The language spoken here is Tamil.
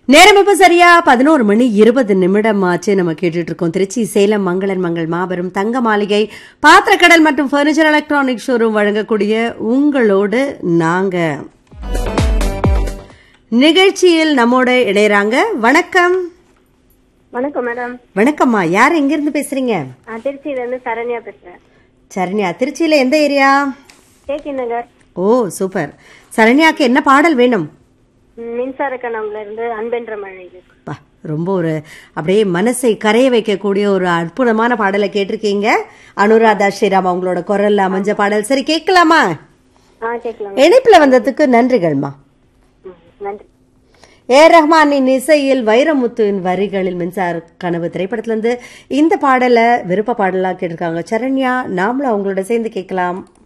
நேரம் இப்ப சரியா பதினோரு மணி இருபது நிமிடம் ஆச்சு நம்ம கேட்டுட்டு இருக்கோம் திருச்சி சேலம் மங்களன் மங்கள் மாபெரும் தங்க மாளிகை பாத்திரக்கடல் மற்றும் பர்னிச்சர் எலக்ட்ரானிக் ஷோரூம் வழங்கக்கூடிய உங்களோடு நாங்க நிகழ்ச்சியில் நம்மோட இணையறாங்க வணக்கம் வணக்கம் மேடம் வணக்கம்மா யார் எங்க இருந்து பேசுறீங்க நான் திருச்சியில இருந்து சரண்யா பேசுறேன் சரண்யா திருச்சியில எந்த ஏரியா கேகே நகர் ஓ சூப்பர் சரண்யாக்கு என்ன பாடல் வேணும் ம், மின்சார கணம்ல இருந்து அன்பென்ற மழை பா, ரொம்ப ஒரு அப்படியே மனசை கரைய வைக்கக்கூடிய ஒரு அற்புதமான பாடலை கேட்டிருக்கீங்க அனுராதா ஸ்ரீராம் அவங்களோட குரல்ல அமைஞ்ச பாடல் சரி கேட்கலாமா ஆ கேட்கலாம் இணைப்புல வந்ததுக்கு நன்றிகள்மா ம், நன்றி ஏ ரஹ்மானின் இசையில் வைரமுத்துவின் வரிகளில் மின்சார கனவு திரைப்படத்துல இருந்து இந்த பாடலை விருப்ப பாடலா கேட்டிருக்காங்க சரண்யா நாமளும் அவங்களோட சேர்ந்து கேட்கலாம்